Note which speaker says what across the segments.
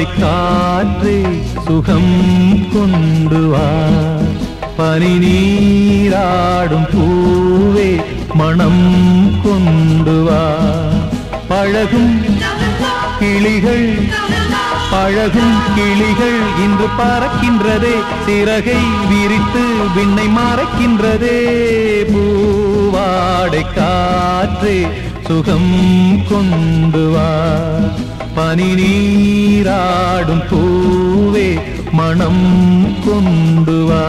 Speaker 1: பூவாடை காற்றே சுகம் கொண்டு வா பனி நீராடும் பூவே மனம் கொண்டு வா பழகும் கிளிகள் பழகும் கிளிகள் இன்று பறக்கின்றதே சிறகை விரித்து விண்ணை மறைக்கின்றதே பூவாடை காற்றே சுகம் கொண்டு வா பனி நீராடும் பூவே மனம் கொண்டு வா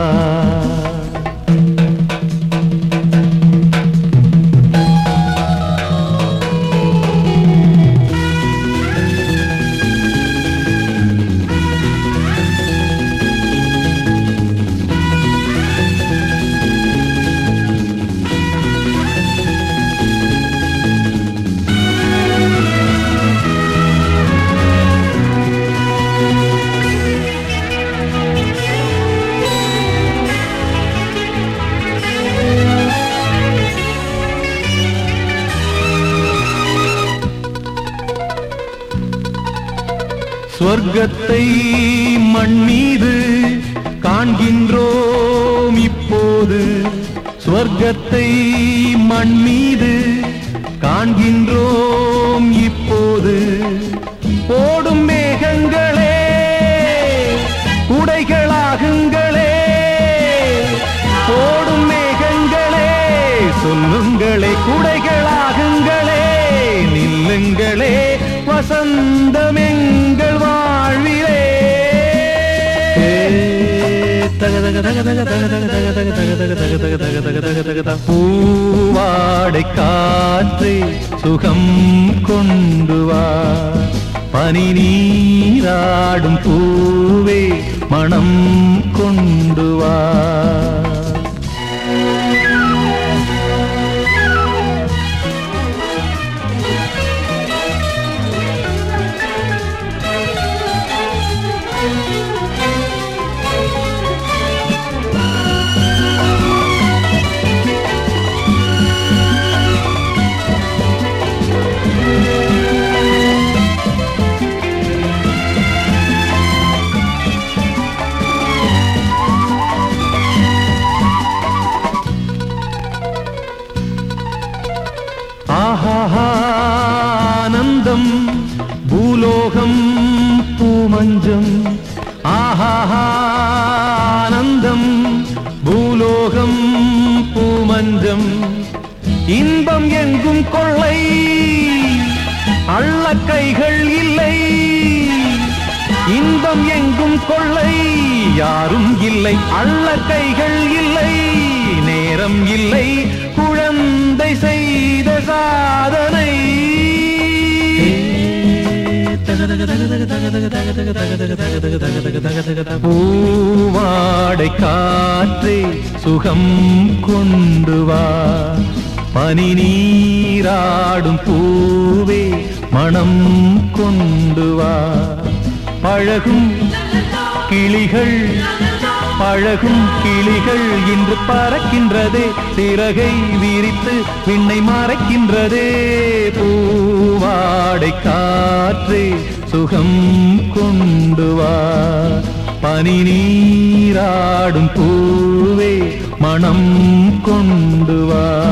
Speaker 1: சொர்க்கத்தை மண் மீது காண்கின்றோம் இப்போது சொர்க்கத்தை மண் மீது காண்கின்றோம் இப்போது ஓடும் மேகங்களே குடைகளாகுங்களே ஓடும் மேகங்களே சொல்லுங்களே குடைகளாகுங்களே நில்லுங்களே வசந்தம் எங்கள் வாழ்விலே பூவாடை காற்றே சுகம் கொண்டு வா பனி நீராடும் பூவே மனம் கொண்டு வா ஆஹானந்தம் பூலோகம் பூமஞ்சம் ஆஹானந்தம் பூலோகம் பூமஞ்சம் இன்பம் எங்கும் கொள்ளை அள்ள கைகள் இல்லை இன்பம் எங்கும் கொள்ளை யாரும் இல்லை அள்ள கைகள் இல்லை நேரம் இல்லை குழந்தை செய்த சாதனை பூவாடை காற்றே சுகம் கொண்டு வா பனி நீராடும் பூவே மனம் கொண்டு வா பழகும் கிளிகள் பழகும் கிளிகள் இன்று பறக்கின்றதே சிறகை விரித்து விண்ணை மறைக்கின்றதே பூவாடை காற்றே சுகம் கொண்டு வா பனி நீராடும் பூவே மனம் கொண்டு வா